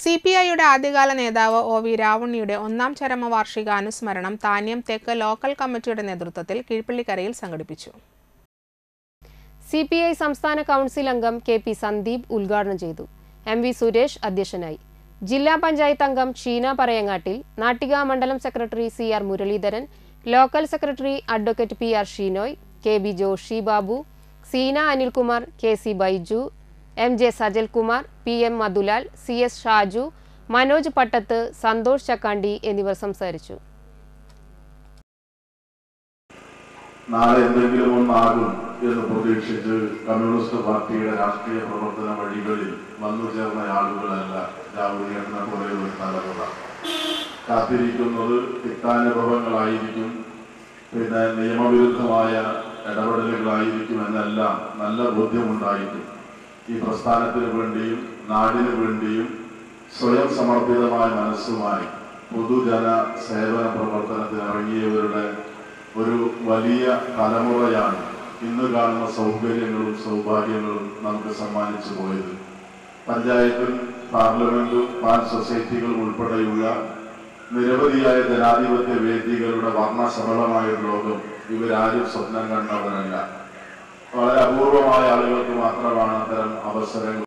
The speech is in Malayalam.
സി പി ഐയുടെ ആദ്യകാല നേതാവ് ഒ വി രാവുണ്ണിയുടെ ഒന്നാം ചരമവാർഷിക അനുസ്മരണം താന്യം തെക്ക് ലോക്കൽ കമ്മിറ്റിയുടെ നേതൃത്വത്തിൽ കീഴ്പള്ളിക്കരയിൽ സംഘടിപ്പിച്ചു സി പി ഐ സംസ്ഥാന കൗൺസിൽ അംഗം കെ പി സന്ദീപ് ഉദ്ഘാടനം ചെയ്തു എം വി സുരേഷ് അധ്യക്ഷനായി ജില്ലാ പഞ്ചായത്ത് അംഗം ഷീന പറയങ്ങാട്ടിൽ നാട്ടിക മണ്ഡലം secretary C R Muraleedharan local secretary advocate P R Sheenoy K B Joshi Babu Seena Anilkumar K C Baiju M J Sajalkumar P M Madhulal C S Shaju Manoj Pattath Santhosh Chakkandi എന്നിവർ സംസാരിച്ചു നാളെ എന്തെങ്കിലും ഒന്നാകും എന്ന് പ്രതീക്ഷിച്ച് കമ്മ്യൂണിസ്റ്റ് പാർട്ടിയുടെ രാഷ്ട്രീയ പ്രവർത്തന വഴികളിൽ വന്നു ചേർന്ന ആളുകളല്ല രാഹുലിനെ പോലെയുള്ള തലമുറ കാത്തിരിക്കുന്നത് തിക്താനുഭവങ്ങളായിരിക്കും പിന്നെ നിയമവിരുദ്ധമായ ഇടപെടലുകളായിരിക്കും എന്നെല്ലാം നല്ല ബോധ്യമുണ്ടായിരിക്കും ഈ പ്രസ്ഥാനത്തിന് വേണ്ടിയും നാടിന് വേണ്ടിയും സ്വയം സമർപ്പിതമായ മനസ്സുമായി പൊതുജന സേവന പ്രവർത്തനത്തിന് ഇറങ്ങിയവരുടെ ഒരു വലിയ തലമുറയാണ് ഇന്ന് കാണുന്ന സൗകര്യങ്ങളും സൗഭാഗ്യങ്ങളും നമുക്ക് സമ്മാനിച്ചു പോയത് പഞ്ചായത്തും പാർലമെന്റും പാൻ സൊസൈറ്റികളും ഉൾപ്പെടെയുള്ള നിരവധിയായ ജനാധിപത്യ വേദികളുടെ വർണ്ണസഫലമായ ഒരു ലോകം ഇവരാരും സ്വപ്നം കണ്ടവരല്ല വളരെ അപൂർവമായ ആളുകൾക്ക് മാത്രമാണ് അത്തരം അവസരങ്ങൾ